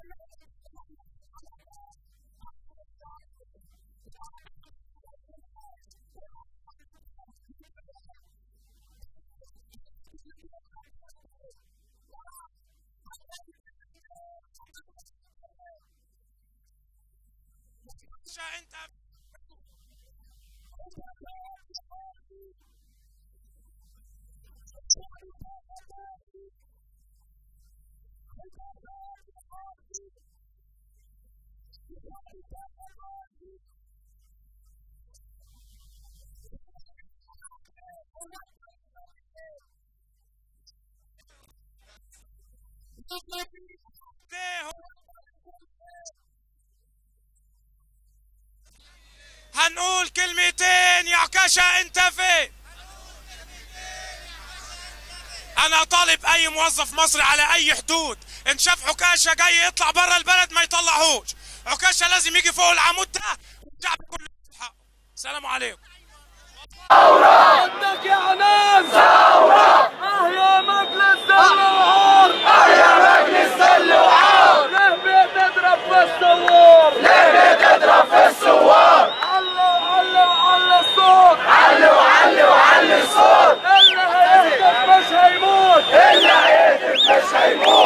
انت هنقول كلمتين يا عكاشة انت فين انا طالب اي موظف مصري على اي حدود ان شاف عكاشة جاي يطلع بره البلد ما يطلعهوش عكاشة لازم يجي فوق العمود ده والشعب كله ياخد حقه السلام عليكم عندك يا عنان ثورة أهيا مجلس الوعار أهيا مجلس الوعار ليه بتضرب في الثوار ليه بتضرب في الثوار علوا علوا علوا الصوت علوا علوا علوا الصوت اللي هيهتف مش هيموت اللي هيهتف مش هيموت